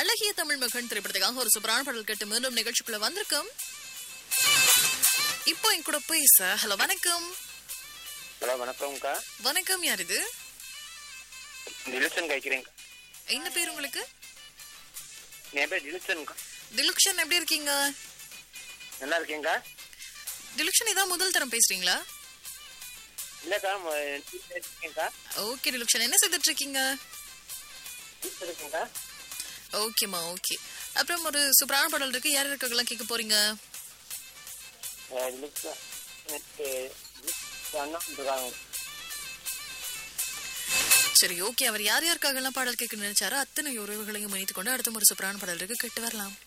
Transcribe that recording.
அழகிய தமிழ் மகன் திரைப்படத்துக்காக ஒரு சூப்பரான பாடல் கேட்டு மீண்டும் நிகழ்ச்சிக்குள்ள வந்திருக்கோம் இப்போ என் கூட பேச ஹலோ வணக்கம் ஹலோ வணக்கம்க்கா வணக்கம் யார் இது டிலுசன் கேட்குறேங்க என்ன பேர் உங்களுக்கு என் பேர் டிலுசன்க்கா திலுக்ஷன் எப்படி இருக்கீங்க நல்லா இருக்கீங்கக்கா திலுக்ஷன் இதான் முதல் தரம் பேசுறீங்களா இல்லைக்கா ம- வீட்ல இருக்கீங்கக்கா ஓகே திலுக்ஷன் என்ன செய்துட்டு இருக்கீங்க வீட்டில் இருக்கீங்கக்கா ஓகேம்மா ஓகே அப்புறம் ஒரு சூப்பரான பாடல் இருக்கு யார் இருக்கலாம் கேட்க போறீங்க டிலுசன் எனக்கு அண்ணா இருக்காங்க சரி ஓகே அவர் யார் யாருக்காகலாம் பாடல் கேட்க நினைச்சாரோ அத்தனை உறவுகளையும் இணைத்துக் கொண்டு அடுத்த ஒரு சூப்பரான பாடல் இருக்கு கேட்டு வரலாம்